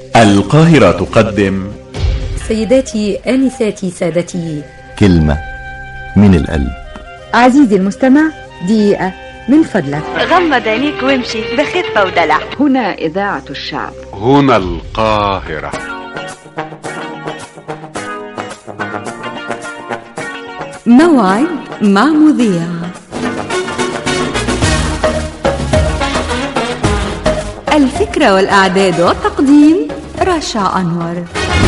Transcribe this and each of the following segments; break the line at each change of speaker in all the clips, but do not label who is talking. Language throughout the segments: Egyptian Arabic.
القاهرة تقدم
سيداتي آنساتي سادتي
كلمة من القلب
عزيزي المستمع دقيقة من فضلك
غمض عينيك وامشي بخفة ودلع
هنا إذاعة الشعب
هنا القاهرة
موعد مع مذيع الفكرة والإعداد والتقديم رشا أنور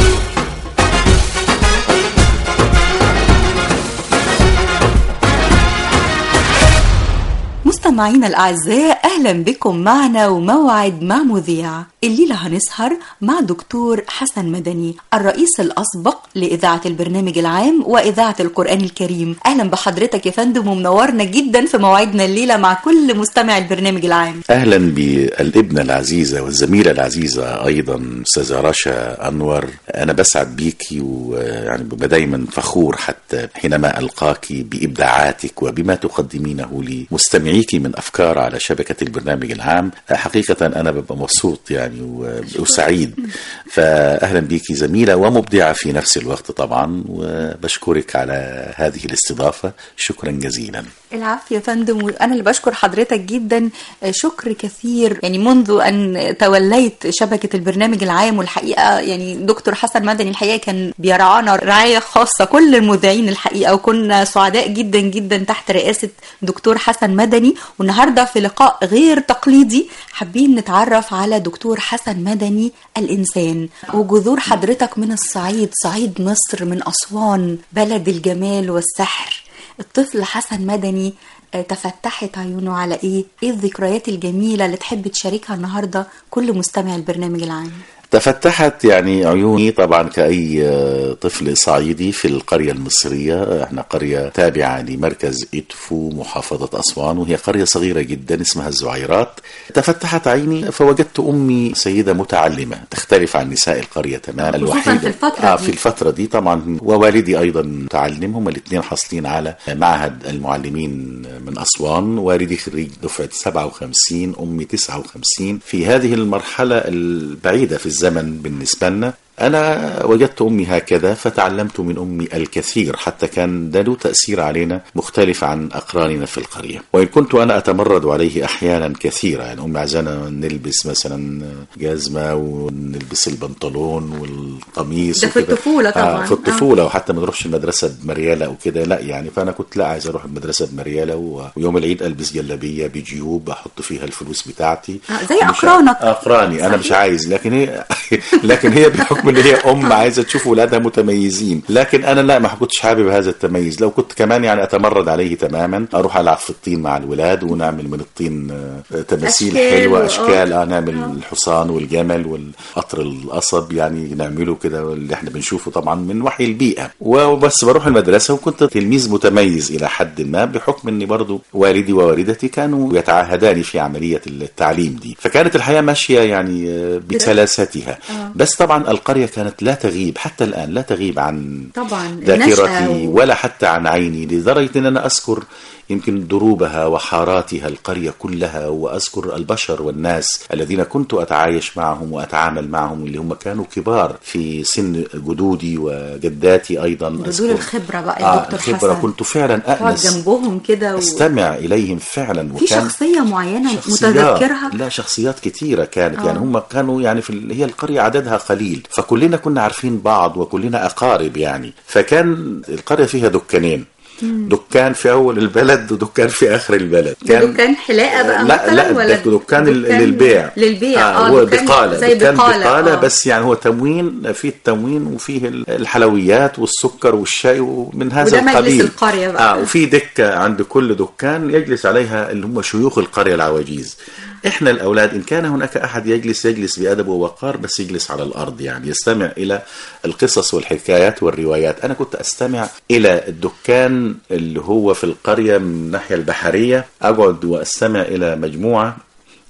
مستمعينا الأعزاء أهلا بكم معنا وموعد مع مذيع الليلة هنسهر مع دكتور حسن مدني الرئيس الأسبق لإذاعة البرنامج العام وإذاعة القرآن الكريم أهلا بحضرتك يا فندم ومنورنا جدا في موعدنا الليلة مع كل مستمع البرنامج العام
اهلا بالابنه العزيزه والزميله العزيزه ايضا استاذه رشا انور انا بسعد بيكي ويعني ببقى دايما فخور حتى حينما القاك بابداعاتك وبما تقدمينه لمستمعيك من افكار على شبكه البرنامج العام حقيقه انا ببقى مبسوط يعني و- وسعيد فاهلا بيكي زميله ومبدعه في نفس الوقت طبعا وبشكرك على هذه الاستضافه شكرا جزيلا
العافية يا فندم وأنا اللي بشكر حضرتك جدا شكر كثير يعني منذ أن توليت شبكة البرنامج العام والحقيقة يعني دكتور حسن مدني الحقيقة كان بيرعانا رعاية خاصة كل المذيعين الحقيقة وكنا سعداء جدا جدا تحت رئاسة دكتور حسن مدني والنهاردة في لقاء غير تقليدي حابين نتعرف على دكتور حسن مدني الإنسان وجذور حضرتك من الصعيد صعيد مصر من أسوان بلد الجمال والسحر الطفل حسن مدني آه، تفتحت عيونه على ايه ايه الذكريات الجميله اللي تحب تشاركها النهارده كل مستمع البرنامج العام
تفتحت يعني عيوني طبعا كأي آه، طفل صعيدي في القرية المصرية احنا قرية تابعة لمركز إدفو محافظة أسوان وهي قرية صغيرة جدا اسمها الزعيرات تفتحت عيني فوجدت أمي سيدة متعلمة تختلف عن نساء القرية تماما
خصوصاً
الوحيدة
في الفترة
آه
دي.
في الفترة دي طبعا ووالدي أيضا متعلم هما الاثنين حاصلين على معهد المعلمين من أسوان والدي خريج دفعة 57 أمي 59 في هذه المرحلة البعيدة في الزمن بالنسبة لنا أنا وجدت أمي هكذا فتعلمت من أمي الكثير حتى كان ده له تأثير علينا مختلف عن أقراننا في القرية وإن كنت أنا أتمرد عليه أحيانا كثيرا يعني أمي عايزانا نلبس مثلا جزمة ونلبس البنطلون والقميص
ده في
وكده.
الطفولة طبعاً.
آه في الطفولة وحتى ما نروحش المدرسة بمريالة أو كده لا يعني فأنا كنت لا عايز أروح المدرسة بمريالة و- ويوم العيد ألبس جلابية بجيوب أحط فيها الفلوس بتاعتي
آه، زي
مش-
أقرانك.
أقراني أنا مش
صحيح.
عايز لكن هي لكن هي بحكم ان هي ام عايزه تشوف ولادها متميزين لكن انا لا ما كنتش حابب هذا التميز لو كنت كمان يعني اتمرد عليه تماما اروح العب في الطين مع الولاد ونعمل من الطين آه، تماثيل
أشكال
حلوه
و-
اشكال آه نعمل الحصان والجمل والقطر القصب يعني نعمله كده اللي احنا بنشوفه طبعا من وحي البيئه وبس بروح المدرسه وكنت تلميذ متميز الى حد ما بحكم ان برضو والدي ووالدتي كانوا يتعهدان في عمليه التعليم دي فكانت الحياه ماشيه يعني آه، بسلاستها بس طبعا القريه كانت لا تغيب حتى الان لا تغيب عن
طبعا
ذاكرتي
النشأة و-
ولا حتى عن عيني لدرجة أن أنا أذكر يمكن دروبها وحاراتها القرية كلها وأذكر البشر والناس الذين كنت أتعايش معهم وأتعامل معهم اللي هم كانوا كبار في سن جدودي وجداتي أيضا
دول
أذكر-
الخبره بقى يا
آه
دكتور
الخبرة
حسن
كنت فعلا
تقعد
أأنس
جنبهم كده و...
أستمع إليهم فعلا
في شخصيه معينه متذكرها
لا شخصيات كتيرة كانت
آه.
يعني هم كانوا يعني في ال... هي القرية عددها قليل فكلنا كنا عارفين بعض وكلنا أقارب يعني فكان القرية فيها دكانين دكان في أول البلد ودكان في آخر البلد
ده دكان حلاقه بقى
لا
مثلا
لا
ولا
ده دكان ال- للبيع
للبيع اه,
هو
دكان
بقالة
زي
دكان
بقاله,
بقالة
آه.
بس يعني هو تموين فيه التموين وفيه ال- الحلويات والسكر والشاي ومن هذا
وده مجلس
القبيل
القرية بقى.
اه وفي دكة عند كل دكان يجلس عليها اللي هم شيوخ القرية العواجيز احنا الاولاد ان كان هناك احد يجلس يجلس بادب ووقار بس يجلس على الارض يعني يستمع الى القصص والحكايات والروايات انا كنت استمع الى الدكان اللي هو في القريه من الناحيه البحريه اقعد واستمع الى مجموعه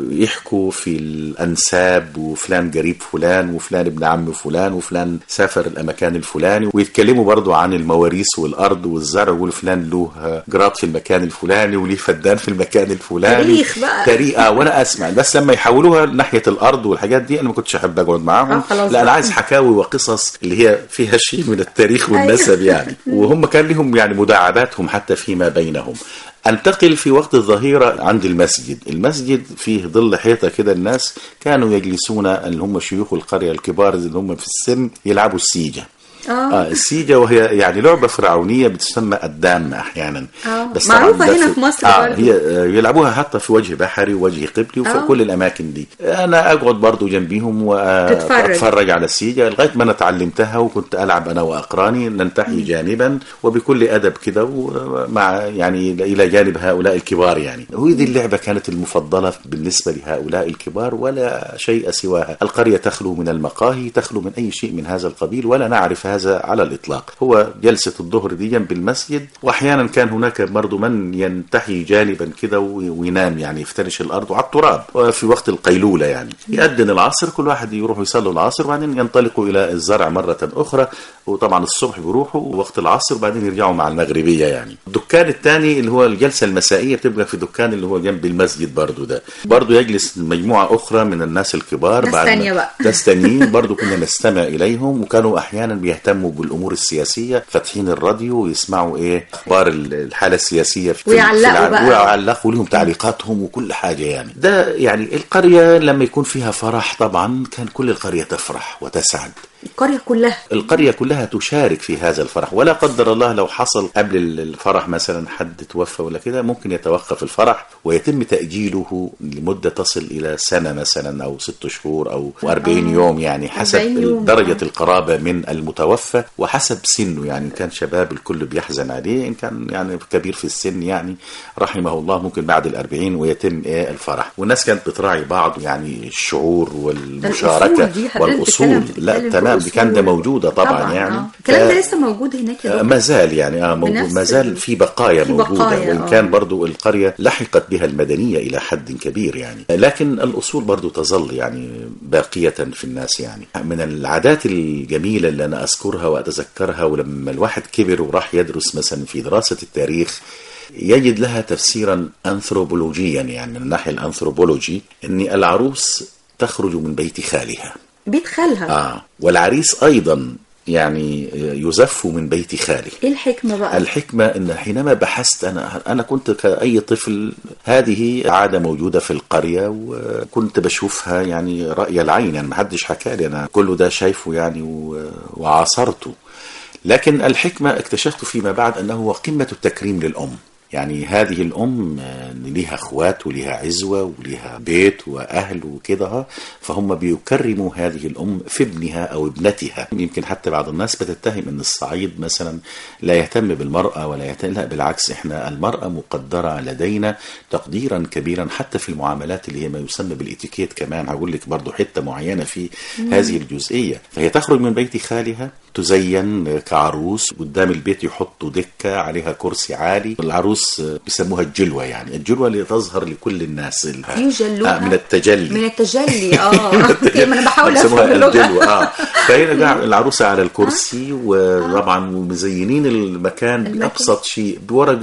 يحكوا في الانساب وفلان قريب فلان وفلان ابن عم فلان وفلان سافر المكان الفلاني ويتكلموا برضو عن المواريث والارض والزرع ويقولوا فلان له جراد في المكان الفلاني وليه فدان في المكان الفلاني
تاريخ بقى.
تاريخ اه وانا اسمع بس لما يحولوها ناحيه الارض والحاجات دي انا ما كنتش احب اقعد معاهم
آه، خلاص
لا انا
بقى.
عايز حكاوي وقصص اللي هي فيها شيء من التاريخ والنسب يعني وهم كان لهم يعني مداعباتهم حتى فيما بينهم انتقل في وقت الظهيرة عند المسجد المسجد فيه ظل حيطة كده الناس كانوا يجلسون اللي هم شيوخ القرية الكبار اللي هم في السن يلعبوا السيجة آه السيجة وهي يعني لعبة فرعونية بتسمى الدامة أحيانا
آه،
طبعاً
معروفة
ده
هنا
في-
في مصر
آه
برضو.
هي آه، يلعبوها حتى في وجه بحري ووجه قبلي وفي
آه.
كل الأماكن دي أنا أقعد برضو جنبيهم
تتفرج.
وأتفرج على السيجة لغاية ما أنا تعلمتها وكنت ألعب أنا وأقراني ننتحي جانبا وبكل أدب كده ومع يعني إلى جانب هؤلاء الكبار يعني وهي دي اللعبة كانت المفضلة بالنسبة لهؤلاء الكبار ولا شيء سواها القرية تخلو من المقاهي تخلو من أي شيء من هذا القبيل ولا نعرف هذا على الإطلاق هو جلسة الظهر دي جنب المسجد وأحيانا كان هناك برضو من ينتحي جانبا كده و- وينام يعني يفترش الأرض على التراب وفي وقت القيلولة يعني يأذن العصر كل واحد يروح يصلي العصر وبعدين ينطلقوا إلى الزرع مرة أخرى وطبعا الصبح بيروحوا وقت العصر وبعدين يرجعوا مع المغربية يعني الدكان الثاني اللي هو الجلسة المسائية بتبقى في دكان اللي هو جنب المسجد برضو ده برضو يجلس مجموعة أخرى من الناس الكبار
ناس
بعد ما-
تانية بقى.
ناس تانيين برضو كنا نستمع إليهم وكانوا أحيانا بيهتموا بالأمور السياسية فاتحين الراديو ويسمعوا إيه أخبار ال- الحالة السياسية في في
ويعلقوا
العالم.
بقى.
ويعلقوا لهم تعليقاتهم وكل حاجة يعني ده يعني القرية لما يكون فيها فرح طبعا كان كل القرية تفرح وتسعد
القرية كلها
القرية كلها تشارك في هذا الفرح ولا قدر الله لو حصل قبل الفرح مثلا حد توفى ولا كده ممكن يتوقف الفرح ويتم تأجيله لمدة تصل إلى سنة مثلا أو ست شهور أو 40 يوم يعني حسب
40 يوم.
درجة القرابة من المتوفى وحسب سنه يعني إن كان شباب الكل بيحزن عليه إن كان يعني كبير في السن يعني رحمه الله ممكن بعد الأربعين ويتم إيه الفرح والناس كانت بتراعي بعض يعني الشعور والمشاركة
الأصول دي حضرتك
والأصول
بتتكلم-
لا
بتتكلم في
تمام دي كان ده
أصول.
موجودة طبعا, يعني
آه. الكلام
ف-
ده لسه موجود هناك يا
آه،
دكتور
ما زال يعني اه موجود
بنفس
ما زال
ال-
في بقايا
في
موجوده
بقايا،
وان
آه.
كان برضو القريه لحقت بها المدنيه الى حد كبير يعني لكن الاصول برضو تظل يعني باقيه في الناس يعني من العادات الجميله اللي انا اذكرها واتذكرها ولما الواحد كبر وراح يدرس مثلا في دراسه التاريخ يجد لها تفسيرا انثروبولوجيا يعني من الناحيه الانثروبولوجي ان العروس تخرج من بيت خالها
بيت خالها
آه والعريس أيضا يعني يزف من بيت خاله
ايه الحكمة بقى
الحكمة أن حينما بحثت أنا أنا كنت كأي طفل هذه عادة موجودة في القرية وكنت بشوفها يعني رأي العين يعني ما حدش حكى لي أنا كله ده شايفه يعني و- وعاصرته لكن الحكمة اكتشفت فيما بعد أنه هو قمة التكريم للأم يعني هذه الأم آه، ليها أخوات وليها عزوة وليها بيت وأهل وكده فهم بيكرموا هذه الأم في ابنها أو ابنتها يمكن حتى بعض الناس بتتهم أن الصعيد مثلا لا يهتم بالمرأة ولا يهتم لا بالعكس إحنا المرأة مقدرة لدينا تقديرا كبيرا حتى في المعاملات اللي هي ما يسمى بالإتيكيت كمان هقول لك برضو حتة معينة في هذه الجزئية فهي تخرج من بيت خالها تزين كعروس قدام البيت يحطوا دكة عليها كرسي عالي العروس بيسموها الجلوة يعني الجلوة اللي تظهر لكل الناس
يجلوها
آه من التجلي
من التجلي اه ما انا بحاول
بيسموها
افهم اللغة
الدلو اه فهنا قاعد العروسه على الكرسي وطبعا مزينين المكان
المكان.
بابسط شيء بورق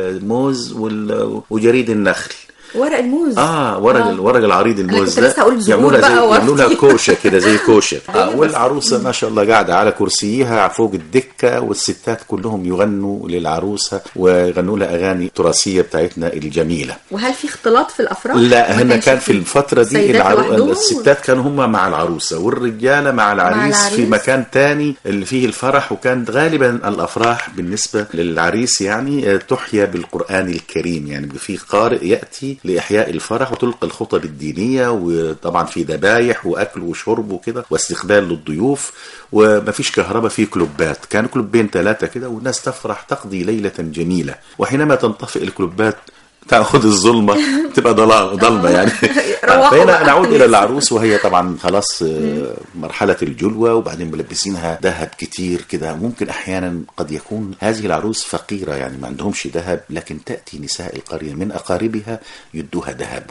الموز وال- وجريد النخل
ورق الموز
اه ورق
آه.
آه. ورق العريض الموز
كنت لسه هقول زهور
يعملوا لها
بقى
زي يعملوا لها
وأفتي.
كوشه كده زي كوشه آه
أيوة، بس-
والعروسه ما شاء الله قاعده على كرسيها فوق الدكه والستات كلهم يغنوا للعروسه ويغنوا لها اغاني تراثيه بتاعتنا الجميله
وهل في اختلاط في الافراح
لا
ما
هنا
كانش
كان في الفترة دي
سيدات
العرو...
لوحدهم؟
الستات كانوا هم مع العروسة والرجالة مع العريس,
العريس؟
في مكان تاني اللي فيه الفرح وكان غالبا الأفراح بالنسبة للعريس يعني آه، تحيا بالقرآن الكريم يعني في قارئ يأتي لإحياء الفرح وتلقى الخطب الدينية وطبعا في ذبايح وأكل وشرب وكده واستقبال للضيوف ومفيش كهرباء في كلوبات كان كلوبين ثلاثة كده والناس تفرح تقضي ليلة جميلة وحينما تنطفئ الكلوبات تاخذ الظلمه تبقى ضلام ضلمه يعني
روحوا
فهنا
بقى.
نعود الى العروس وهي طبعا خلاص آه، مرحله الجلوه وبعدين ملبسينها ذهب كتير كده ممكن احيانا قد يكون هذه العروس فقيره يعني ما عندهمش ذهب لكن تاتي نساء القريه من اقاربها يدوها ذهبهم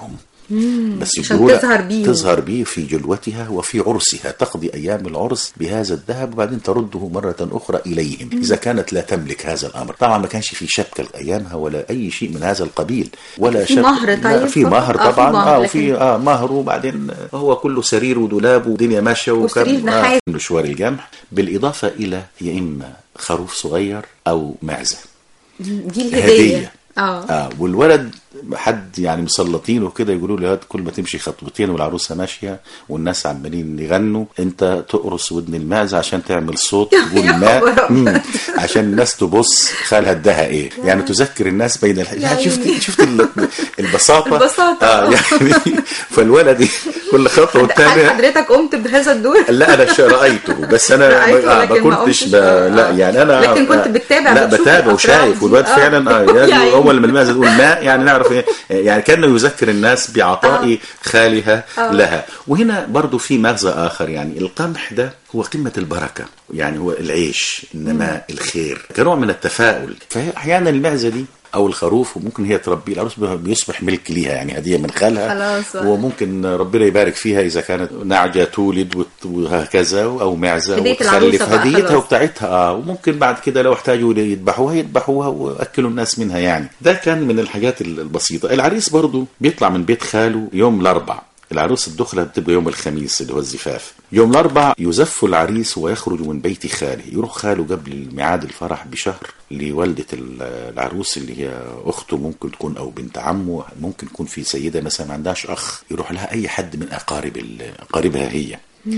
بس
عشان
يقولوا لها
تظهر بيه.
تظهر به في جلوتها وفي عرسها تقضي ايام العرس بهذا الذهب وبعدين ترده مره اخرى اليهم اذا كانت لا تملك هذا الامر طبعا ما كانش في شبكه ايامها ولا اي شيء من هذا القبيل ولا
في
شبكة-
مهر
لا،
طيب
في
فقط؟
مهر
آه، في
طبعا
مهر،
اه
لكن-
وفي اه مهر وبعدين هو كله سرير ودولاب ودنيا ماشيه
وسرير نحاس.
مشوار الجمح بالاضافه الى يا اما خروف صغير او معزه
دي الهديه
هديه
اه
اه والولد حد يعني مسلطينه كده يقولوا له هات كل ما تمشي خطوتين والعروسه ماشيه والناس عمالين يغنوا انت تقرص ودن المعزه عشان تعمل صوت تقول
يا
ماء
خبر
مم. عشان الناس تبص خالها اداها ايه يعني تذكر الناس بين الح... يعني شفت
عيني.
شفت ال- البساطه
البساطة.
اه يعني فالولد كل خطوه
هل
والتانيه
حضرتك قمت بهذا الدور
لا انا ش- رايته بس انا
رأيته
ما,
لكن
ما
ما
كنتش
قمتش.
ب...
آه.
لا يعني انا
لكن كنت بتتابع،
لا
بتشوف
بتابع
الأفراح
وشايف
دي.
والواد
آه.
فعلا اه
يا
يعني
عيني.
اول لما المعزه تقول ماء يعني نعرف ايه يعني كانه يذكر الناس بعطاء خالها لها وهنا برضو في مغزى اخر يعني القمح ده هو قمه البركه يعني هو العيش النماء الخير كنوع من التفاؤل فاحيانا المعزه دي او الخروف وممكن هي تربيه العروس بيصبح ملك ليها يعني هديه من خالها
خلاص بقى.
وممكن ربنا يبارك فيها اذا كانت نعجه تولد وت- وهكذا او معزه
هدية
وتخلف
العروسة بقى
هديتها
خلاص.
وبتاعتها اه وممكن بعد كده لو احتاجوا يذبحوها يذبحوها واكلوا الناس منها يعني ده كان من الحاجات ال- البسيطه العريس برضو بيطلع من بيت خاله يوم الاربع العروس الدخلة بتبقى يوم الخميس اللي هو الزفاف يوم الأربع يزف العريس ويخرج من بيت خاله يروح خاله قبل ميعاد الفرح بشهر لوالدة ال- العروس اللي هي أخته ممكن تكون أو بنت عمه ممكن تكون في سيدة مثلا ما عندهاش أخ يروح لها أي حد من أقارب ال- أقاربها هي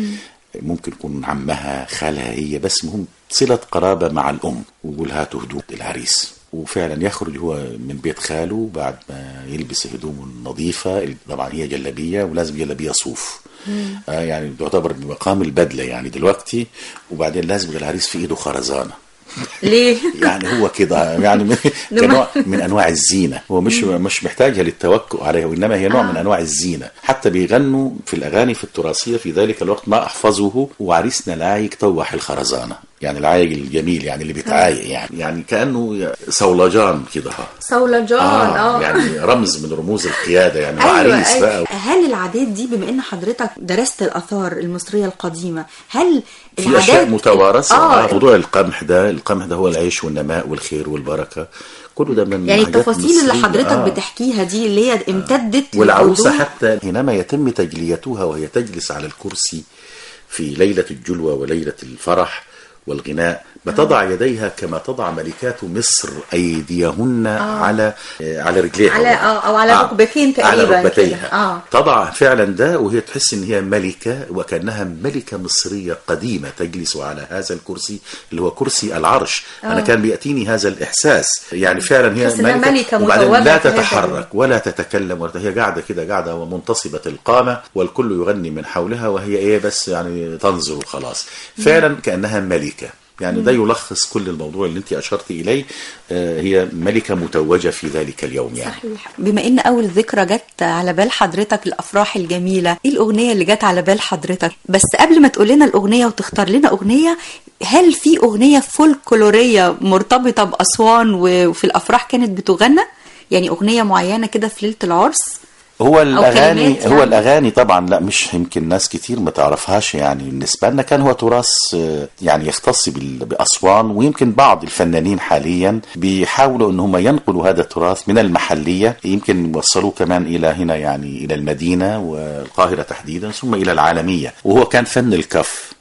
ممكن يكون عمها خالها هي بس مهم صلة قرابة مع الأم ويقول هاتوا هدوم العريس وفعلا يخرج هو من بيت خاله بعد ما يلبس هدومه النظيفة طبعا هي جلابية ولازم جلابية صوف آه يعني تعتبر بمقام البدلة يعني دلوقتي وبعدين لازم يبقى العريس في ايده خرزانة
ليه
يعني هو كده يعني من- كنوع من انواع الزينه هو مش مش محتاجها للتوكل عليها وانما هي نوع من انواع الزينه حتى بيغنوا في الاغاني في التراثيه في ذلك الوقت ما احفظه وعريسنا العايق طوح الخرزانه يعني العايق الجميل يعني اللي بيتعايق يعني يعني كانه صولجان كده
صولجان
آه,
اه
يعني رمز من رموز القياده يعني
ايوه
عريس
أيوة.
بقى
هل العادات دي بما ان حضرتك درست الاثار المصريه القديمه هل
في اشياء متوارثه
اه
آه. موضوع القمح ده القمح ده هو العيش والنماء والخير والبركه كله ده من
يعني
حاجات
التفاصيل اللي
مصرية.
حضرتك
آه.
بتحكيها دي اللي هي امتدت
والعروسة
للعهود.
حتى حينما يتم تجليتها وهي تجلس على الكرسي في ليلة الجلوة وليلة الفرح والغناء بتضع يديها كما تضع ملكات مصر أيديهن على آه، على رجليها
على- آه، أو على ركبتين
على
تقريباً
ركبتيها
كده. آه.
تضع فعلا ده وهي تحس ان هي ملكة وكأنها ملكة مصرية قديمة تجلس على هذا الكرسي اللي هو كرسي العرش أنا كان بيأتيني هذا الإحساس يعني فعلا هي
تحس إنها ملكة
وبعدين
متوجة
لا
في هذا
تتحرك ولا تتكلم ولا هي قاعدة كده قاعدة ومنتصبة القامة والكل يغني من حولها وهي ايه بس يعني تنظر وخلاص فعلا كأنها ملكة يعني ده يلخص كل الموضوع اللي انت اشرت اليه آه، هي ملكة متوجة في ذلك اليوم يعني
صحيح بما ان اول ذكرى جت على بال حضرتك الافراح الجميله ايه الاغنيه اللي جت على بال حضرتك بس قبل ما تقول لنا الاغنيه وتختار لنا اغنيه هل في اغنيه فولكلوريه مرتبطه باسوان وفي الافراح كانت بتغنى يعني اغنيه معينه كده في ليله العرس
هو الاغاني
كلمات
هو
يعني.
الاغاني طبعا لا مش يمكن ناس كتير ما تعرفهاش يعني بالنسبه لنا كان هو تراث آه، يعني يختص بال- باسوان ويمكن بعض الفنانين حاليا بيحاولوا ان هم ينقلوا هذا التراث من المحليه يمكن وصلوه كمان الى هنا يعني الى المدينه والقاهره تحديدا ثم الى العالميه وهو كان فن الكف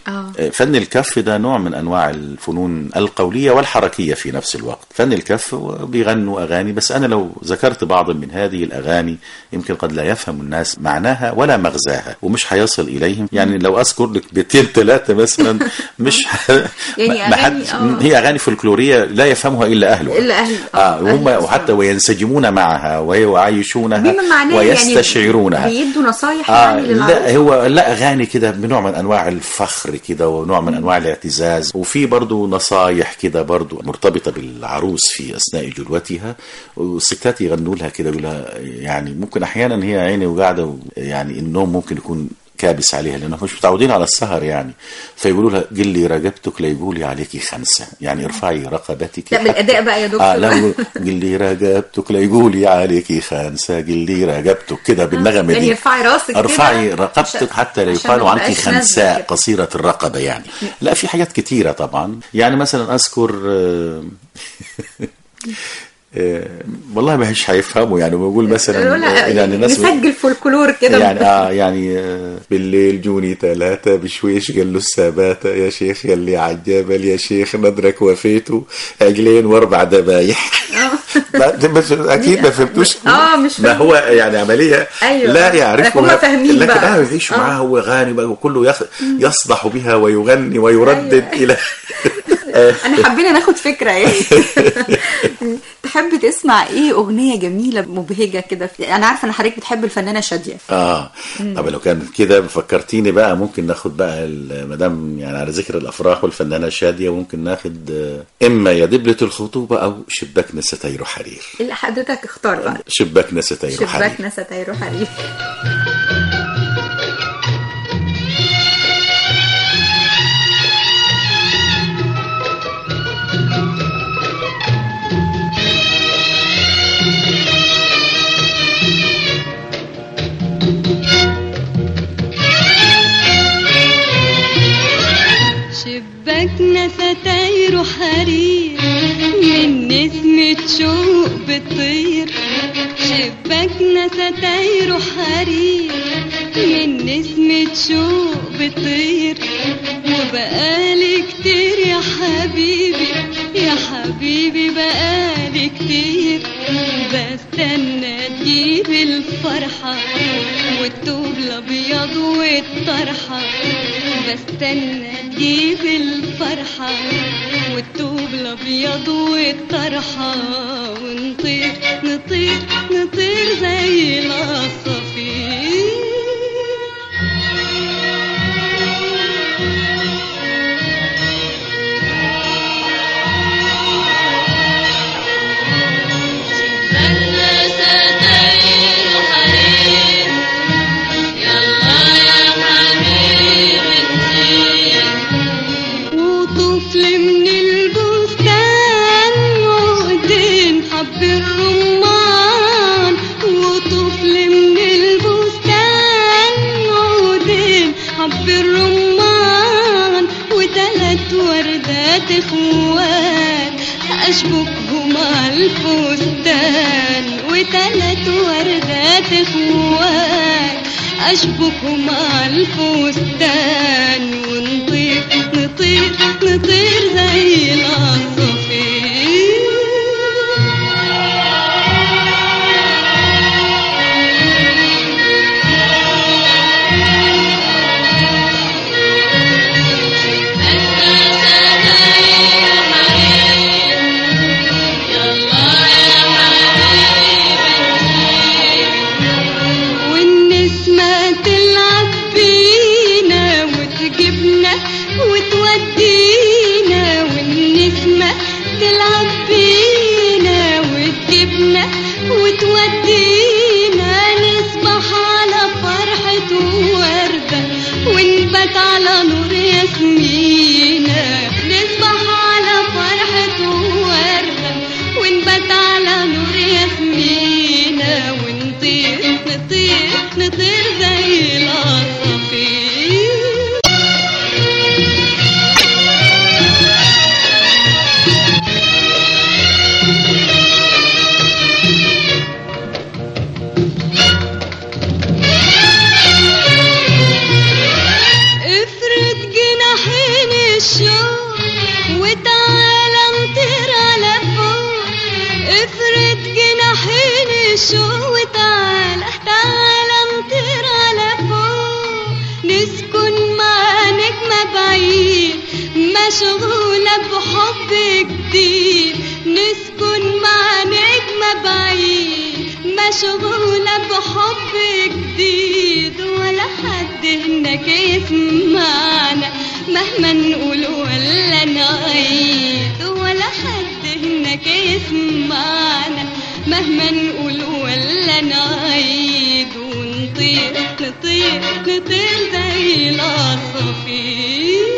اه
فن الكف ده نوع من انواع الفنون القوليه والحركيه في نفس الوقت فن الكف بيغنوا اغاني بس انا لو ذكرت بعضا من هذه الاغاني يمكن قد لا يفهم الناس معناها ولا مغزاها ومش هيصل اليهم يعني لو اذكر لك بيتين ثلاثه مثلا مش ح...
يعني
ما- ما حد
أغاني- آه.
هي اغاني فولكلوريه لا يفهمها الا اهلها
إلا أهل-
اه
آه،
وهم
أهل
وحتى وينسجمون معها ويعيشونها
بما معناه
ويستشعرونها
يعني بيدوا نصايح
آه
يعني
لا
للعروس
هو لا اغاني كده بنوع من انواع الفخر كده ونوع من انواع الاعتزاز وفي برضو نصايح كده برضو مرتبطه بالعروس في اثناء جلوتها والستات يغنوا لها كده يقول لها يعني ممكن احيانا هي عيني وقاعده و- يعني النوم ممكن يكون كابس عليها لانهم مش متعودين على السهر يعني فيقولوا لها قلي رقبتك ليقولي عليكي خمسه يعني ارفعي رقبتك
لا
حتى-
بالاداء بقى يا دكتور
اه لا يقول قلي رقبتك ليقولي عليكي خمسه قلي رقبتك كده بالنغمه
يعني
دي
ارفعي راسك كده
ارفعي
عشان-
رقبتك حتى لا
عشان
يقال
ما
عنك
تبقاش نازلة
خنساء
كده.
قصيرة الرقبة يعني لا في حاجات كتيرة طبعا يعني مثلا أذكر آه، آه، والله ما هيش هيفهموا يعني بقول مثلا
لا،
آه، يعني الناس
نسجل فولكلور كده
يعني اه يعني آه، بالليل جوني ثلاثة بشويش قال له السباتة يا شيخ قال لي عالجبل يا شيخ ندرك وفيته عجلين واربع ذبايح ما- بس اكيد ما فهمتوش
آه، مش
ما
فاهم.
هو يعني عمليه
أيوة.
لا يعرفها
لكن هم فاهمين
لكن
بقى.
اه يعيشوا
آه.
معاه هو غني بقى وكله يخ- يصدح بها ويغني ويردد الى
انا حبينا ناخد فكره يعني تحب تسمع ايه اغنيه جميله مبهجه كده في- انا عارفه ان حضرتك بتحب الفنانه شاديه
اه طب لو كان كده فكرتيني بقى ممكن ناخد بقى ما دام يعني على ذكر الافراح والفنانه شاديه ممكن ناخد آه، اما يا دبله الخطوبه او شباكنا ستاير حرير
اللي حضرتك اختار بقى
شباكنا ستاير حرير
شباكنا ستاير حرير
شباكنا ستاير حرير من نسمة شوق بتطير شباكنا ستاير حرير من نسمة شوق بتطير وبقالي كتير يا حبيبي يا حبيبي بقالي كتير بستنى تجيب الفرحة والطوب الأبيض والطرحة بستنى تجيب الفرحة والطوب الأبيض والطرحة ونطير نطير نطير زي العصافير وطفل من البستان عقدين حب الرمان وطفل من البستان عقدين حب الرمان وتلات وردات اخوات اشبكهم على الفستان وتلات وردات اخوات اشبكهم على الفستان ونطير نطير نطير زي العصافير والنسمة تلعب بينا وتجيبنا وتودينا والنسمة تلعب بينا وتجيبنا وتودينا نصبح على فرحة وردة ونبات على نور ياسمينة نصبح على فرحة وردة ونبات على نور ياسمينة ونطير نطير نطير زي العصافير افرد جناحين الشوق وتعالى نطير على فوق افرد جناحين الشوق وتعالى تعالى نطير على فوق نسكن مع نجمة بعيد مشغولة بحب جديد نسكن مع نجمة بعيد مشغولة بحب جديد ولا حد هناك يسمعنا مهما نقول ولا نعيد ولا حد هناك يسمعنا مهما نقول ولا نعيد ونطير نطير نطير نطير زي العصافير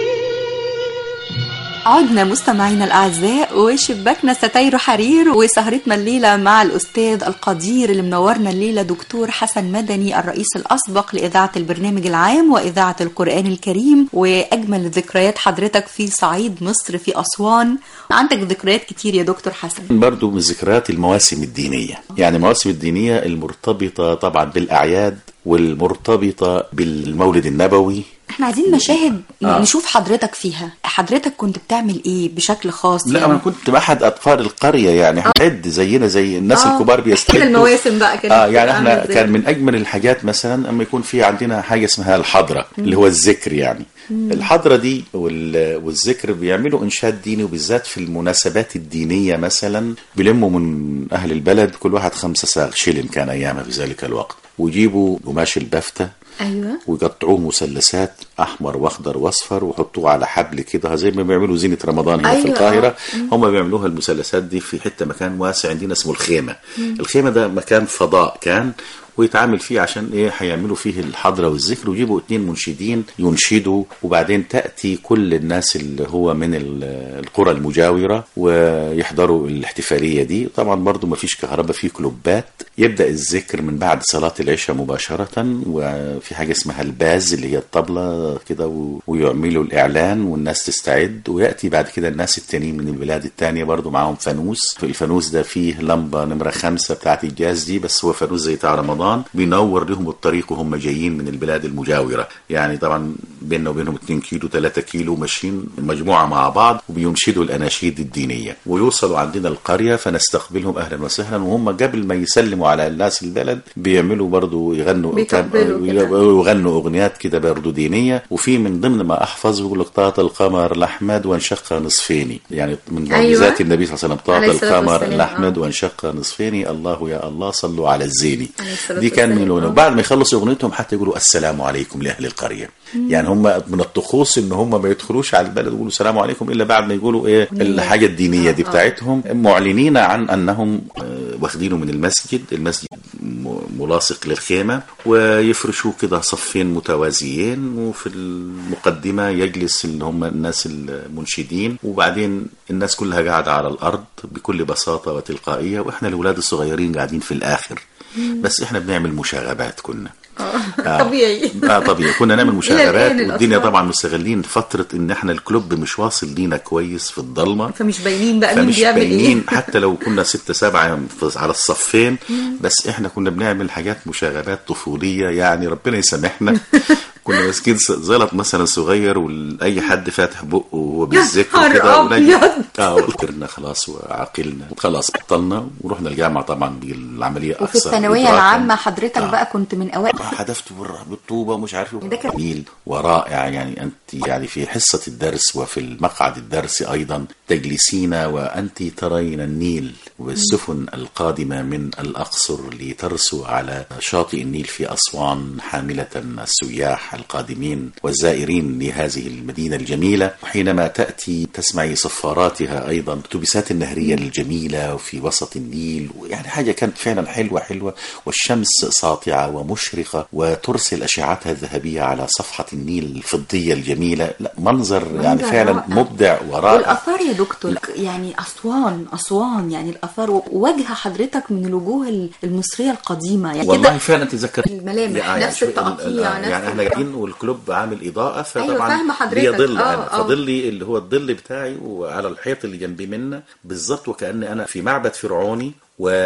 عدنا مستمعينا الأعزاء وشباكنا ستاير حرير وسهرتنا الليلة مع الأستاذ القدير اللي منورنا الليلة دكتور حسن مدني الرئيس الأسبق لإذاعة البرنامج العام وإذاعة القرآن الكريم وأجمل ذكريات حضرتك في صعيد مصر في أسوان عندك ذكريات كتير يا دكتور حسن
برضو من ذكريات المواسم الدينية يعني المواسم الدينية المرتبطة طبعا بالأعياد والمرتبطة بالمولد النبوي
احنا عايزين مشاهد
آه.
نشوف حضرتك فيها حضرتك كنت بتعمل ايه بشكل خاص
لا
يعني؟
انا كنت احد اطفال القريه يعني هنعد زينا زي الناس
آه.
الكبار
احكي
بيستعدوا
المواسم بقى كانت
اه يعني
بتبقى
احنا
عاملة إزاي؟
كان من اجمل الحاجات مثلا اما يكون في عندنا حاجه اسمها الحضره اللي هو الذكر يعني الحضره دي وال- والذكر بيعملوا انشاد ديني وبالذات في المناسبات الدينيه مثلا بيلموا من اهل البلد كل واحد خمسة ساغ شيلن كان ايامها في ذلك الوقت ويجيبوا قماش البفته
ايوه
ويقطعوه مثلثات احمر واخضر واصفر ويحطوه على حبل كده زي ما بيعملوا زينه رمضان هنا
أيوة،
في القاهره
آه.
هم بيعملوها المثلثات دي في حته مكان واسع عندنا اسمه الخيمه الخيمه ده مكان فضاء كان ويتعامل فيه عشان ايه هيعملوا فيه الحضره والذكر ويجيبوا اتنين منشدين ينشدوا وبعدين تاتي كل الناس اللي هو من ال- القرى المجاوره ويحضروا الاحتفاليه دي طبعا برضو ما فيش كهرباء في كلوبات يبدا الذكر من بعد صلاه العشاء مباشره وفي حاجه اسمها الباز اللي هي الطبله كده و- ويعملوا الاعلان والناس تستعد وياتي بعد كده الناس التانيين من البلاد التانية برضو معاهم فانوس في الفانوس ده فيه لمبه نمره خمسة بتاعت الجاز دي بس هو فانوس زي بتاع رمضان بينور لهم الطريق وهم جايين من البلاد المجاوره يعني طبعا بيننا وبينهم 2 كيلو 3 كيلو ماشيين مجموعه مع بعض وبينشدوا الاناشيد الدينيه ويوصلوا عندنا القريه فنستقبلهم اهلا وسهلا وهم قبل ما يسلموا على الناس البلد بيعملوا برضو يغنوا
بيطبلوا كده.
ويغنوا اغنيات كده برضو دينيه وفي من ضمن ما احفظ يقول لك طاط القمر الاحمد وانشق نصفين يعني من
أيوة.
معجزات النبي صلى الله عليه وسلم طاط
عليه الصلاة
القمر
والسلام،
الاحمد
آه.
وانشق نصفين الله يا الله صلوا على الزين
عليه الصلاة
دي كان من
والسلام،
الاغنيه
آه.
وبعد ما يخلصوا اغنيتهم حتى يقولوا السلام عليكم لاهل القريه يعني هم من الطقوس ان هم ما يدخلوش على البلد يقولوا السلام عليكم الا بعد ما يقولوا ايه الحاجه الدينيه دي
آه.
بتاعتهم معلنين عن انهم آه، واخدينه من المسجد المسجد م- ملاصق للخيمه ويفرشوا كده صفين متوازيين وفي المقدمه يجلس اللي هم الناس المنشدين وبعدين الناس كلها قاعده على الارض بكل بساطه وتلقائيه واحنا الاولاد الصغيرين قاعدين في الاخر بس احنا بنعمل مشاغبات كنا آه.
طبيعي
اه طبيعي كنا نعمل
إلى
مشاغبات
الآن
والدنيا
الأطفال.
طبعا مستغلين فتره ان احنا الكلوب مش واصل لينا كويس في الضلمه
فمش باينين بقى مين
فمش
بيعمل
باينين
ايه
حتى لو كنا ستة سبعة في- على الصفين بس احنا كنا بنعمل حاجات مشاغبات طفولية يعني ربنا يسامحنا كنا ماسكين س- زلط مثلا صغير واي حد فاتح بقه وهو بالذكر
نهار
كده
أبيض.
اه وكبرنا خلاص وعقلنا وخلاص بطلنا ورحنا الجامعة طبعا بالعملية
وفي
أكثر
الثانويه
إدراكاً.
العامه حضرتك
آه.
بقى كنت من اوائل
حدفت بالر- بالطوبة مش عارف
ده كان-
جميل ورائع يعني أنت يعني في حصة الدرس وفي المقعد الدرس أيضا تجلسين وأنت ترين النيل والسفن القادمة من الأقصر لترسو على شاطئ النيل في أسوان حاملة السياح القادمين والزائرين لهذه المدينة الجميلة وحينما تأتي تسمعي صفاراتها أيضا الأتوبيسات النهرية الجميلة وفي وسط النيل يعني حاجة كانت فعلا حلوة حلوة والشمس ساطعة ومشرقة وترسل أشعتها الذهبية على صفحة النيل الفضية الجميلة لا منظر, يعني
منظر
فعلا
رائع.
مبدع ورائع
والاثار يا دكتور يعني اسوان اسوان يعني الاثار وجه حضرتك من الوجوه المصريه القديمه يعني
والله
كده
فعلا تذكرت
الملامح،
يعني
نفس
شوي-
التقطيع،
ال- ال-
نفس
يعني احنا
ال-
قاعدين والكلوب عامل اضاءه فطبعا
أيوة، فاهمة حضرتك.
ليا ظل
آه،
انا
آه.
فظلي اللي هو الظل بتاعي وعلى الحيط اللي جنبي منا بالظبط وكان انا في معبد فرعوني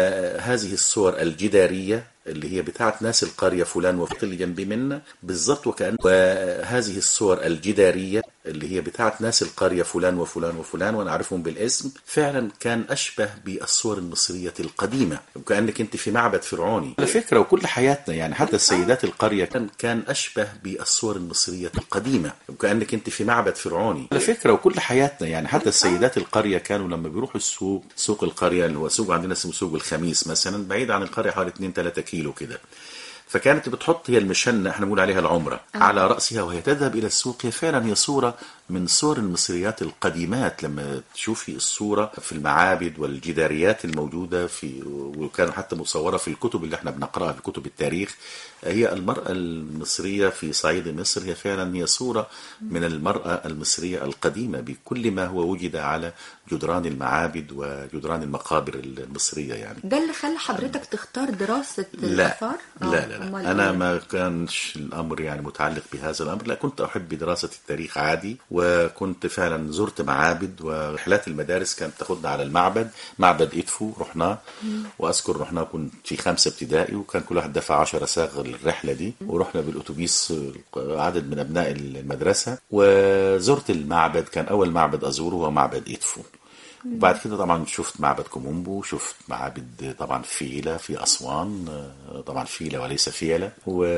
وهذه الصور الجداريه اللي هي بتاعت ناس القريه فلان وفلان اللي جنبي منا بالظبط وكان وهذه الصور الجداريه اللي هي بتاعت ناس القريه فلان وفلان وفلان وانا عارفهم بالاسم فعلا كان اشبه بالصور المصريه القديمه وكانك انت في معبد فرعوني على فكره وكل حياتنا يعني حتى السيدات القريه كان كان اشبه بالصور المصريه القديمه وكانك انت في معبد فرعوني على فكره وكل حياتنا يعني حتى السيدات القريه كانوا لما بيروحوا السوق سوق القريه اللي هو سوق عندنا اسمه سوق الخميس مثلا بعيد عن القريه حوالي 2 3 كيلو كده فكانت بتحط هي المشنة احنا بنقول عليها العمرة على رأسها وهي تذهب إلى السوق هي فعلا هي صورة من صور المصريات القديمات لما تشوفي الصورة في المعابد والجداريات الموجودة في وكانوا حتى مصورة في الكتب اللي احنا بنقرأها في كتب التاريخ هي المرأة المصرية في صعيد مصر هي فعلا هي صورة من المرأة المصرية القديمة بكل ما هو وجد على جدران المعابد وجدران المقابر المصرية يعني
ده اللي خلى حضرتك تختار دراسة
لا
الآثار؟
لا
آه،
لا,
أمال
لا. أنا
إيه؟
ما كانش الأمر يعني متعلق بهذا الأمر لا كنت أحب دراسة التاريخ عادي وكنت فعلا زرت معابد ورحلات المدارس كانت تاخدنا على المعبد معبد إدفو رحناه وأذكر رحناه كنت في خمسة ابتدائي وكان كل واحد دفع 10 صاغ للرحلة دي ورحنا بالأتوبيس عدد من أبناء المدرسة وزرت المعبد كان أول معبد أزوره هو معبد إدفو وبعد كده طبعا شفت معبد كومومبو شفت معابد طبعا فيلة في أسوان آه، طبعا فيلة وليس فيلة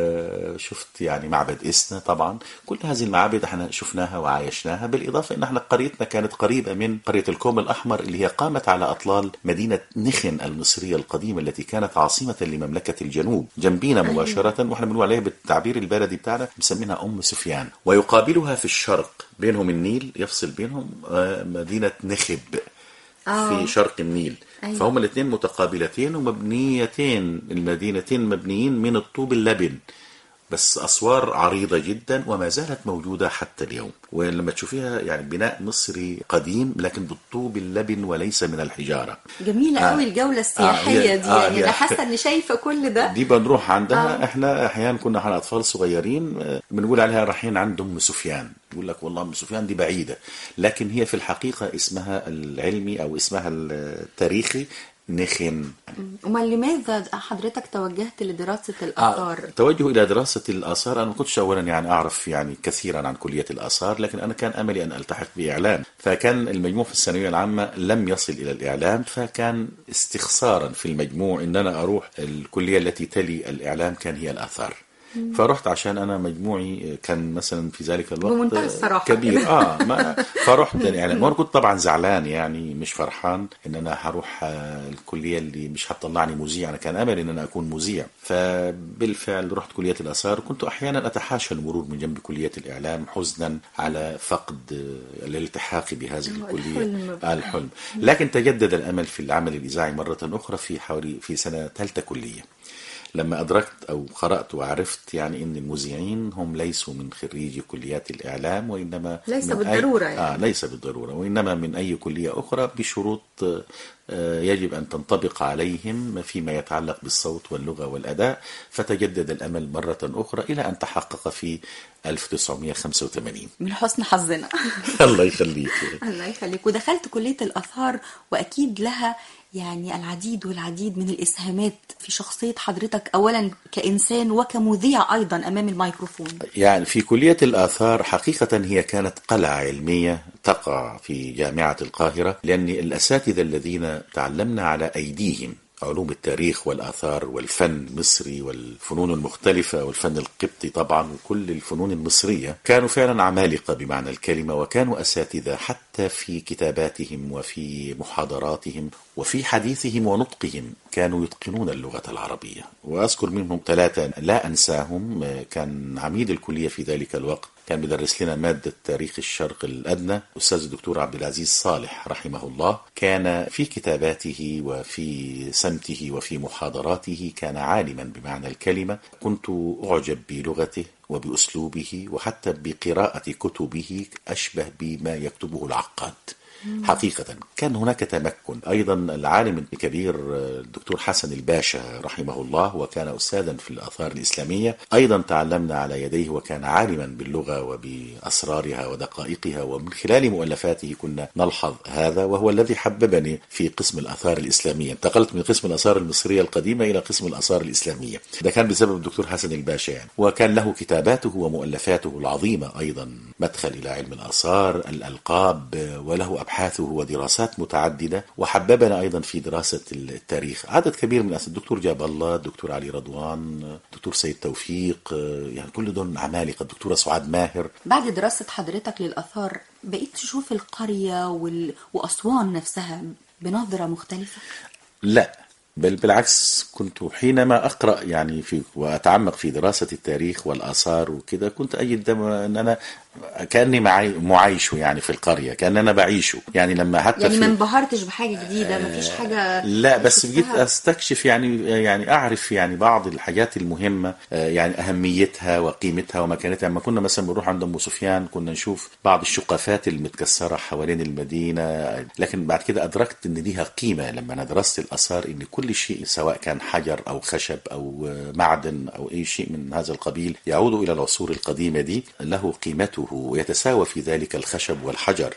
وشفت يعني معبد إسنا طبعا كل هذه المعابد احنا شفناها وعايشناها بالإضافة إن احنا قريتنا كانت قريبة من قرية الكوم الأحمر اللي هي قامت على أطلال مدينة نخن المصرية القديمة التي كانت عاصمة لمملكة الجنوب جنبينا مباشرة واحنا بنقول عليها بالتعبير البلدي بتاعنا مسمينها أم سفيان ويقابلها في الشرق بينهم النيل يفصل بينهم آه، مدينة نخب في شرق النيل
أيوة.
فهم الاثنين متقابلتين ومبنيتين المدينتين مبنيين من الطوب اللبن بس أسوار عريضة جدا وما زالت موجودة حتى اليوم ولما تشوفيها يعني بناء مصري قديم لكن بالطوب اللبن وليس من الحجارة
جميلة
آه.
قوي الجولة السياحية
هي-
دي
آه،
يعني
هي-
أنا حاسة إني شايفة كل ده
دي بنروح عندها
آه.
آه. احنا احيانا كنا احنا اطفال صغيرين آه، بنقول عليها رايحين عند ام سفيان يقول لك والله ام سفيان دي بعيده لكن هي في الحقيقه اسمها العلمي او اسمها التاريخي نخن
أمال لماذا حضرتك توجهت لدراسة الآثار؟
التوجه الى دراسه الاثار انا ما كنتش اولا يعني اعرف يعني كثيرا عن كليه الاثار لكن انا كان املي ان التحق باعلام فكان المجموع في الثانويه العامه لم يصل الى الاعلام فكان استخسارا في المجموع ان انا اروح الكليه التي تلي الاعلام كان هي الاثار فرحت عشان انا مجموعي كان مثلا في ذلك الوقت
بمنتهى الصراحة
كبير
كده.
اه ما فرحت الاعلام وانا كنت طبعا زعلان يعني مش فرحان ان انا هروح آه، الكليه اللي مش هتطلعني مذيع انا كان املي ان انا اكون مذيع فبالفعل رحت كليه الاثار كنت احيانا اتحاشى المرور من جنب كليه الاعلام حزنا على فقد آه، الالتحاق بهذه الكليه
الحلم.
آه، الحلم لكن تجدد الامل في العمل الاذاعي مره اخرى في حوالي في سنه ثالثه كليه لما أدركت أو قرأت وعرفت يعني أن المذيعين هم ليسوا من خريجي كليات الإعلام وإنما
ليس
من
بالضرورة
أي...
يعني.
آه ليس بالضرورة وإنما من أي كلية أخرى بشروط آه، يجب أن تنطبق عليهم فيما يتعلق بالصوت واللغة والأداء فتجدد الأمل مرة أخرى إلى أن تحقق في 1985
من حسن حظنا
الله يخليك
الله يخليك ودخلت كلية الآثار وأكيد لها يعني العديد والعديد من الإسهامات في شخصية حضرتك أولا كإنسان وكمذيع أيضا أمام الميكروفون
يعني في كلية الآثار حقيقة هي كانت قلعة علمية تقع في جامعة القاهرة لأن الأساتذة الذين تعلمنا على أيديهم علوم التاريخ والآثار والفن المصري والفنون المختلفة والفن القبطي طبعا وكل الفنون المصرية كانوا فعلا عمالقة بمعنى الكلمة وكانوا أساتذة حتى في كتاباتهم وفي محاضراتهم وفي حديثهم ونطقهم كانوا يتقنون اللغة العربية وأذكر منهم ثلاثة لا أنساهم كان عميد الكلية في ذلك الوقت كان بيدرس لنا مادة تاريخ الشرق الأدنى أستاذ الدكتور عبد العزيز صالح رحمه الله كان في كتاباته وفي سمته وفي محاضراته كان عالما بمعنى الكلمة كنت أعجب بلغته وبأسلوبه وحتى بقراءة كتبه أشبه بما يكتبه العقاد حقيقة كان هناك تمكن أيضا العالم الكبير الدكتور حسن الباشا رحمه الله وكان أستاذا في الآثار الإسلامية أيضا تعلمنا على يديه وكان عالما باللغة وبأسرارها ودقائقها ومن خلال مؤلفاته كنا نلحظ هذا وهو الذي حببني في قسم الآثار الإسلامية انتقلت من قسم الآثار المصرية القديمة إلى قسم الآثار الإسلامية ده كان بسبب الدكتور حسن الباشا يعني وكان له كتاباته ومؤلفاته العظيمة أيضا مدخل إلى علم الآثار الألقاب وله أبحاثه ودراسات متعددة وحببنا أيضا في دراسة التاريخ عدد كبير من الدكتور جاب الله الدكتور علي رضوان الدكتور سيد توفيق يعني كل دول عمالقة الدكتورة سعاد ماهر
بعد دراسة حضرتك للآثار بقيت تشوف القرية وال... وأسوان نفسها بنظرة مختلفة
لا بل بالعكس كنت حينما أقرأ يعني في وأتعمق في دراسة التاريخ والآثار وكده كنت أجد ان أنا كاني معي معايشه يعني في القريه كان انا بعيشه يعني لما حتى
يعني
في
ما انبهرتش بحاجه جديده ما فيش حاجه
لا بس
شفتها؟
جيت استكشف يعني يعني اعرف يعني بعض الحاجات المهمه آه، يعني اهميتها وقيمتها ومكانتها لما كنا مثلا بنروح عند ام سفيان كنا نشوف بعض الشقافات المتكسره حوالين المدينه لكن بعد كده ادركت ان ليها قيمه لما انا درست الاثار ان كل شيء سواء كان حجر او خشب او آه، معدن او اي شيء من هذا القبيل يعود الى العصور القديمه دي له قيمته ويتساوى في ذلك الخشب والحجر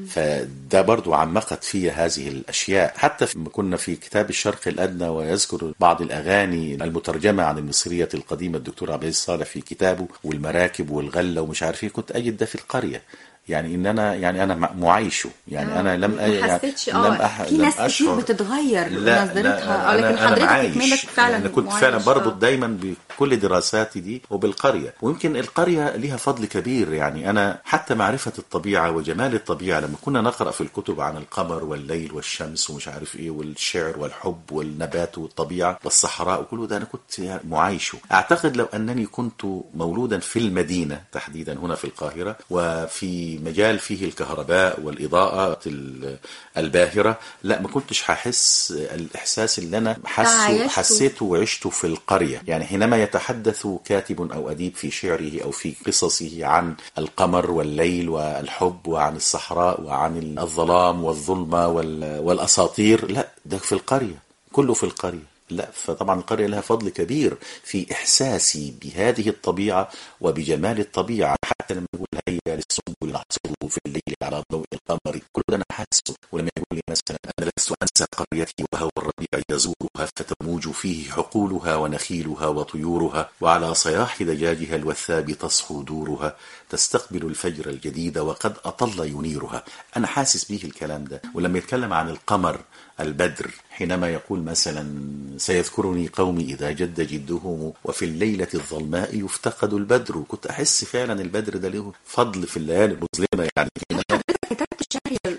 فده برضو عمقت في هذه الاشياء حتى في كنا في كتاب الشرق الادنى ويذكر بعض الاغاني المترجمه عن المصريه القديمه الدكتور عبد العزيز صالح في كتابه والمراكب والغله ومش عارف ايه كنت اجد ده في القريه يعني ان انا يعني انا مع- معايشه يعني انا لم
ما
يعني
حسيتش
لم
اه
أح-
في
لم
ناس كتير
أشعر
بتتغير
لا
نظرتها اه
لا
لكن
أنا, أنا
حضرتك
معايش
اكملك فعلا
أنا كنت
معايش،
فعلا
آه.
بربط دايما بكل دراساتي دي وبالقرية ويمكن القرية لها فضل كبير يعني أنا حتى معرفة الطبيعة وجمال الطبيعة لما كنا نقرأ في الكتب عن القمر والليل والشمس ومش عارف إيه والشعر والحب والنبات والطبيعة والصحراء وكل ده أنا كنت يعني معايشه أعتقد لو أنني كنت مولودا في المدينة تحديدا هنا في القاهرة وفي مجال فيه الكهرباء والإضاءة ال- الباهرة لا ما كنتش هحس الإحساس اللي أنا حسه
تعايشته.
حسيته وعشته في القرية يعني حينما يتحدث كاتب أو أديب في شعره أو في قصصه عن القمر والليل والحب وعن الصحراء وعن الظلام والظلمة وال- والأساطير لا ده في القرية كله في القرية لا فطبعا القرية لها فضل كبير في إحساسي بهذه الطبيعة وبجمال الطبيعة حتى لما يقول هيا للسنبل نحصره في الليل على ضوء القمر كل ده أنا حاسه ولما يقول لي مثلا أنا لست أنسى قريتي وهو الربيع يزورها فتموج فيه حقولها ونخيلها وطيورها وعلى صياح دجاجها الوثاب تصحو دورها تستقبل الفجر الجديد وقد أطل ينيرها أنا حاسس به الكلام ده ولما يتكلم عن القمر البدر حينما يقول مثلا سيذكرني قومي إذا جد جدهم وفي الليلة الظلماء يفتقد البدر كنت أحس فعلا البدر ده له فضل في الليالي المظلمة يعني حينما
كتبت الشعر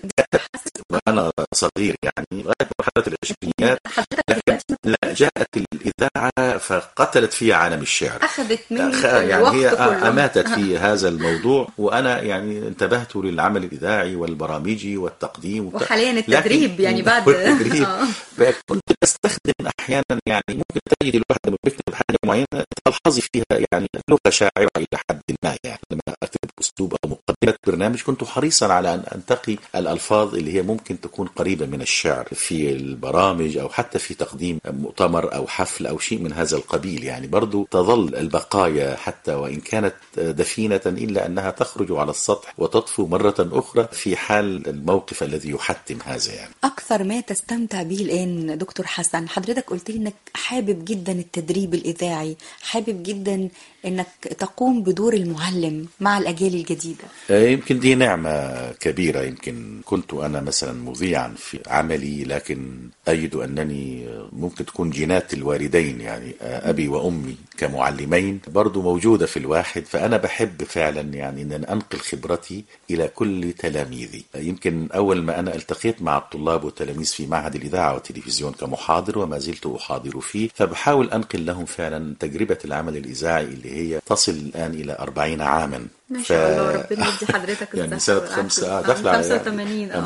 وأنا صغير يعني لغاية مرحلة العشرينيات لكن لا جاءت الإذاعة فقتلت في عالم الشعر
اخذت مني
خ- يعني
الوقت
هي
كله
أماتت في هذا الموضوع وأنا يعني انتبهت للعمل الإذاعي والبرامجي والتقديم والت-
وحاليا التدريب
لكن-
يعني بعد
والتدريب
آه.
فكنت أستخدم أحيانا يعني ممكن تجد الواحد لما بيكتب حاجة معينة تلحظي فيها يعني لغة شاعرة إلى حد ما يعني لما أكتب أسلوب أو مقدمة برنامج كنت حريصا على أن أنتقي الألفاظ اللي هي ممكن تكون قريبة من الشعر في البرامج أو حتى في تقديم مؤتمر أو حفل أو شيء من هذا القبيل يعني برضو تظل البقايا حتى وإن كانت دفينة إلا أنها تخرج على السطح وتطفو مرة أخرى في حال الموقف الذي يحتم هذا يعني
اكثر ما تستمتع به الان دكتور حسن حضرتك قلت لي انك حابب جدا التدريب الاذاعي حابب جدا انك تقوم بدور المعلم مع الاجيال الجديده
يمكن دي نعمة كبيرة يمكن كنت أنا مثلا مذيعا في عملي لكن أجد أنني ممكن تكون جينات الوالدين يعني أبي وأمي كمعلمين برضو موجودة في الواحد فأنا بحب فعلا يعني أن أنا أنقل خبرتي إلى كل تلاميذي يمكن أول ما أنا التقيت مع الطلاب والتلاميذ في معهد الإذاعة والتلفزيون كمحاضر وما زلت أحاضر فيه فبحاول أنقل لهم فعلا تجربة العمل الإذاعي اللي هي تصل الآن إلى أربعين عاما
ما شاء الله ربنا يدي حضرتك
يعني
الصحة
سنة خمسة آه
والعافية.
داخلة على
85
يعني
اه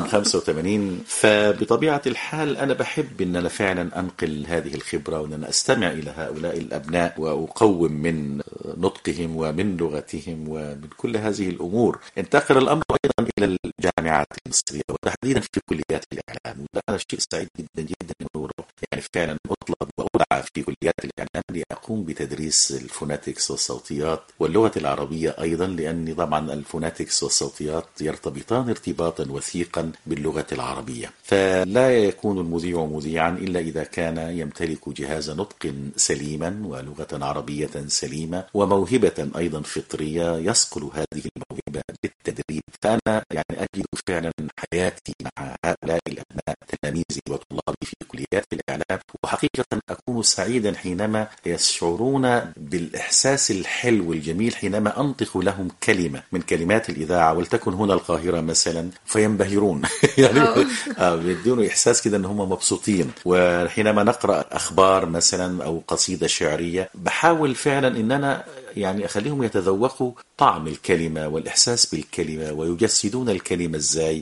85 فبطبيعة الحال أنا بحب أن أنا فعلا أنقل هذه الخبرة وأن أنا أستمع إلى هؤلاء الأبناء وأقوم من نطقهم ومن لغتهم ومن كل هذه الأمور انتقل الأمر أيضا إلى الجامعات المصرية وتحديدا في كليات الإعلام وده أنا شيء سعيد جدا جدا إنه يعني فعلا أطلب وأدعى في كليات الإعلام لأقوم بتدريس الفوناتكس والصوتيات واللغة العربية أيضا لأن طبعا الفوناتكس والصوتيات يرتبطان ارتباطا وثيقا باللغة العربية فلا يكون المذيع مذيعا إلا إذا كان يمتلك جهاز نطق سليما ولغة عربية سليمة وموهبة أيضا فطرية يصقل هذه الموهبة بالتدريب فأنا يعني أجد فعلا حياتي مع هؤلاء الأبناء تلاميذي وطلابي في كليات الإعلام وحقيقة أكون سعيدا حينما يشعرون بالإحساس الحلو الجميل حينما أنطق لهم كلمة من كلمات الإذاعة ولتكن هنا القاهرة مثلا فينبهرون يعني آه، بيدونوا إحساس كده أن هم مبسوطين وحينما نقرأ أخبار مثلا أو قصيدة شعرية بحاول فعلا أن أنا يعني اخليهم يتذوقوا طعم الكلمه والاحساس بالكلمه ويجسدون الكلمه ازاي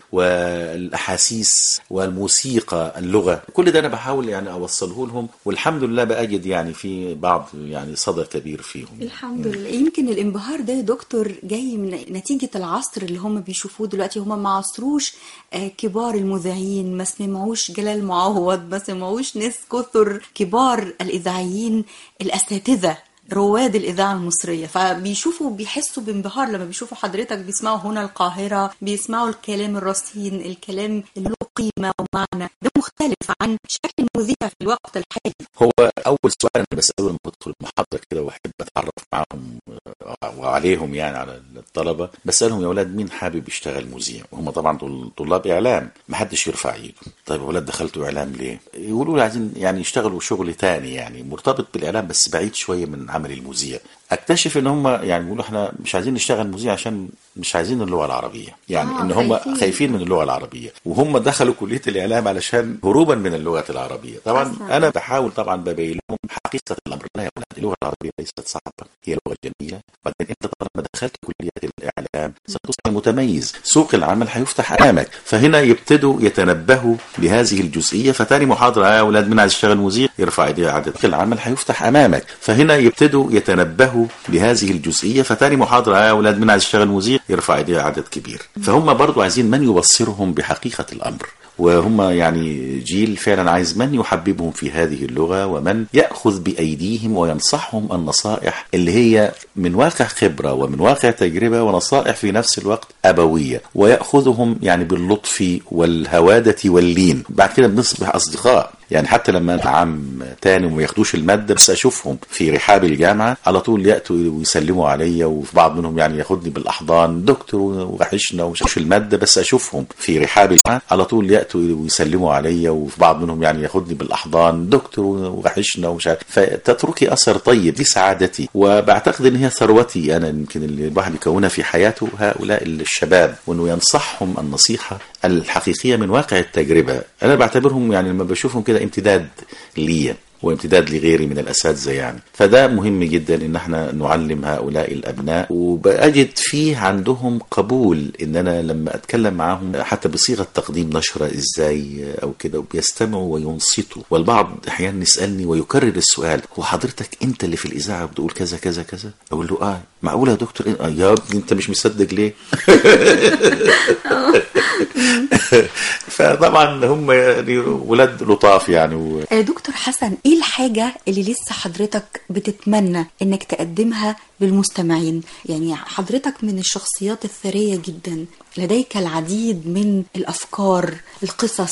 والاحاسيس والموسيقى اللغه كل ده انا بحاول يعني اوصله لهم والحمد لله باجد يعني في بعض يعني صدى كبير فيهم
الحمد لله يمكن الانبهار ده يا دكتور جاي من نتيجة العصر اللي هم بيشوفوه دلوقتي هم ما عصروش آه، كبار المذيعين ما سمعوش جلال معوض ما سمعوش ناس كثر كبار الإذاعيين الأساتذة رواد الإذاعة المصرية فبيشوفوا بيحسوا بانبهار لما بيشوفوا حضرتك بيسمعوا هنا القاهرة بيسمعوا الكلام الرصين الكلام اللي له قيمة ومعنى ده مختلف عن شكل المذيع في الوقت الحالي
هو اول سؤال انا بساله لما بدخل المحاضره كده واحب اتعرف معاهم آه، وعليهم يعني على الطلبه بسالهم يا اولاد مين حابب يشتغل مذيع وهم طبعا طل- طلاب اعلام ما حدش يرفع ايده طيب يا اولاد دخلتوا اعلام ليه يقولوا لي عايزين يعني يشتغلوا شغل تاني يعني مرتبط بالاعلام بس بعيد شويه من عمل المذيع اكتشف ان هم يعني بيقولوا احنا مش عايزين نشتغل مذيع عشان مش عايزين اللغه العربيه يعني
آه،
ان هم
خايفين.
خايفين من اللغه العربيه وهم دخلوا كليه الاعلام علشان هروبا من اللغه العربيه طبعا
حسنا.
انا بحاول طبعا ببين لهم حقيقه الامر لا يا اولاد اللغه العربيه ليست صعبه هي لغه جميله بعدين انت طالما دخلت كليه الاعلام ستصبح متميز سوق العمل هيفتح امامك فهنا يبتدوا يتنبهوا لهذه الجزئيه فتاني محاضره يا اولاد مين عايز يشتغل مذيع يرفع ايديه عدد سوق العمل هيفتح امامك فهنا يبتدوا يتنبهوا لهذه الجزئيه فتاني محاضره يا اولاد مين عايز يشتغل مذيع يرفع ايديه عدد كبير فهم برضو عايزين من يبصرهم بحقيقه الامر وهم يعني جيل فعلا عايز من يحببهم في هذه اللغة ومن يأخذ بأيديهم وينصحهم النصائح اللي هي من واقع خبرة ومن واقع تجربة ونصائح في نفس الوقت أبوية ويأخذهم يعني باللطف والهوادة واللين بعد كده بنصبح أصدقاء يعني حتى لما عام تاني وما ياخدوش الماده بس اشوفهم في رحاب الجامعه على طول ياتوا ويسلموا عليا وفي بعض منهم يعني ياخدني بالاحضان دكتور وحشنا ومش الماده بس اشوفهم في رحاب الجامعه على طول ياتوا ويسلموا عليا وفي بعض منهم يعني ياخدني بالاحضان دكتور وحشنا ومش عارف فتتركي اثر طيب دي سعادتي وبعتقد ان هي ثروتي انا يمكن اللي الواحد يكونها في حياته هؤلاء الشباب وانه ينصحهم النصيحه الحقيقيه من واقع التجربه انا بعتبرهم يعني لما بشوفهم كده امتداد ليا وامتداد لغيري من الاساتذه يعني فده مهم جدا ان احنا نعلم هؤلاء الابناء وبجد فيه عندهم قبول ان انا لما اتكلم معاهم حتى بصيغه تقديم نشره ازاي او كده وبيستمعوا وينصتوا والبعض احيانا يسالني ويكرر السؤال هو حضرتك انت اللي في الاذاعه بتقول كذا كذا كذا اقول له اه معقوله يا دكتور إيه؟ آه يا ابني انت مش مصدق ليه فطبعا هم يعني ولاد لطاف يعني و...
آه، دكتور حسن ايه الحاجة اللي لسه حضرتك بتتمنى انك تقدمها للمستمعين يعني حضرتك من الشخصيات الثرية جدا لديك العديد من الافكار القصص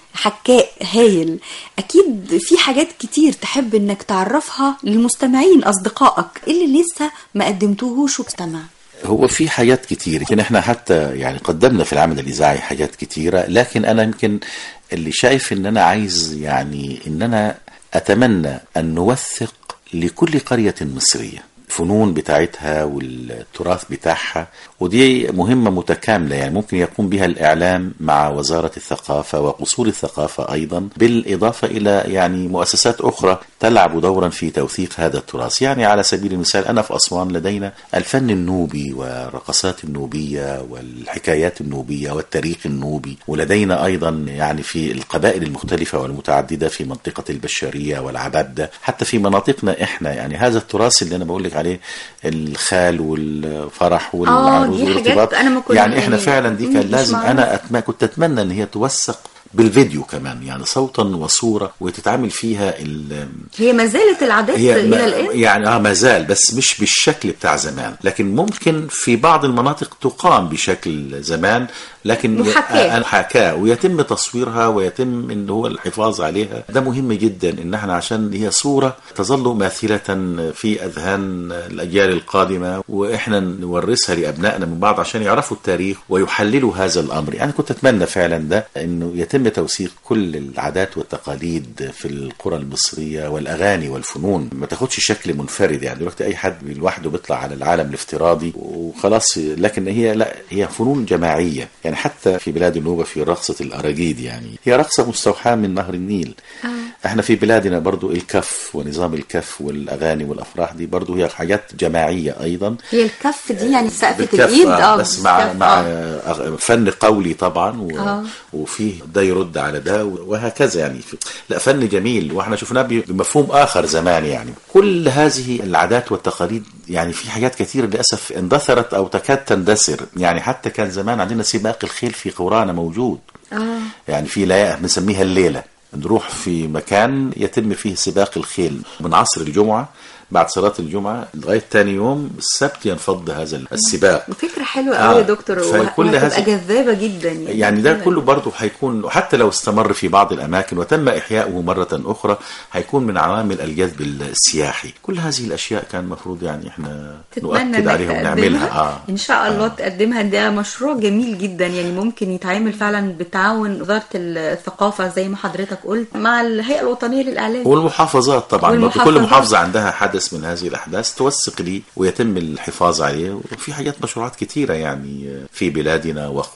حكاء هايل اكيد في حاجات كتير تحب انك تعرفها للمستمعين اصدقائك اللي لسه ما قدمتوهوش وبتستمع
هو في حاجات كتير يمكن احنا حتى يعني قدمنا في العمل الاذاعي حاجات كتيره لكن انا يمكن اللي شايف ان انا عايز يعني ان انا اتمنى ان نوثق لكل قريه مصريه الفنون بتاعتها والتراث بتاعها ودي مهمة متكاملة يعني ممكن يقوم بها الإعلام مع وزارة الثقافة وقصور الثقافة أيضا بالإضافة إلى يعني مؤسسات أخرى تلعب دورا في توثيق هذا التراث يعني على سبيل المثال أنا في أسوان لدينا الفن النوبي والرقصات النوبية والحكايات النوبية والتاريخ النوبي ولدينا أيضا يعني في القبائل المختلفة والمتعددة في منطقة البشرية والعبابدة حتى في مناطقنا إحنا يعني هذا التراث اللي أنا بقول لك عليه الخال والفرح والعروس
دي حاجات
والارتباط
أنا ما كنت-
يعني احنا
يعني
فعلا دي
مش
كان لازم
معروف.
انا أتم... كنت اتمنى ان هي توثق بالفيديو كمان يعني صوتا وصوره وتتعامل فيها ال...
هي ما زالت العادات
هي
الى
ما
الان
يعني اه ما زال بس مش بالشكل بتاع زمان لكن ممكن في بعض المناطق تقام بشكل زمان لكن
محاكاة.
آه، محاكاة ويتم تصويرها ويتم ان هو الحفاظ عليها ده مهم جدا ان احنا عشان هي صورة تظل ماثلة في اذهان الاجيال القادمة واحنا نورثها لابنائنا من بعض عشان يعرفوا التاريخ ويحللوا هذا الامر يعني كنت اتمنى فعلا ده انه يتم توثيق كل العادات والتقاليد في القرى المصرية والاغاني والفنون ما تاخدش شكل منفرد يعني دلوقتي اي حد لوحده بيطلع على العالم الافتراضي وخلاص لكن هي لا هي فنون جماعية يعني حتى في بلاد النوبة في رقصة الأراجيد يعني هي رقصة مستوحاة من نهر النيل احنا في بلادنا برضو الكف ونظام الكف والاغاني والافراح دي برضو هي حاجات جماعيه ايضا
هي الكف دي يعني سقفة
بالكف،
الايد
آه،
اه
بس مع
بالكف،
مع
آه.
أغ- فن قولي طبعا و...
آه.
وفيه ده يرد على ده وهكذا يعني لا فن جميل واحنا شفناه ب- بمفهوم اخر زمان يعني كل هذه العادات والتقاليد يعني في حاجات كثير للاسف اندثرت او تكاد تندثر يعني حتى كان زمان عندنا سباق الخيل في قرانا موجود
اه
يعني في ليلة بنسميها الليلة نروح في مكان يتم فيه سباق الخيل من عصر الجمعة بعد صلاة الجمعة لغاية تاني يوم السبت ينفض هذا السباق
فكرة حلوة
آه،
قوي يا دكتور
فكل
وهتبقى
هذه-
جذابة جدا يعني
يعني ده كله برضه هيكون حتى لو استمر في بعض الأماكن وتم إحياؤه مرة أخرى هيكون من عوامل الجذب السياحي كل هذه الأشياء كان المفروض يعني إحنا
تتمنى
نؤكد
انك
عليها ونعملها
تقدمها
آه.
ان شاء الله تقدمها ده مشروع جميل جدا يعني ممكن يتعامل فعلا بالتعاون وزاره الثقافه زي ما حضرتك قلت مع الهيئه الوطنيه للاعلام
والمحافظات طبعا برضه كل
والمحافظات.
محافظة عندها حدث من هذه الأحداث توثق لي ويتم الحفاظ عليه وفي حاجات مشروعات كثيرة يعني في بلادنا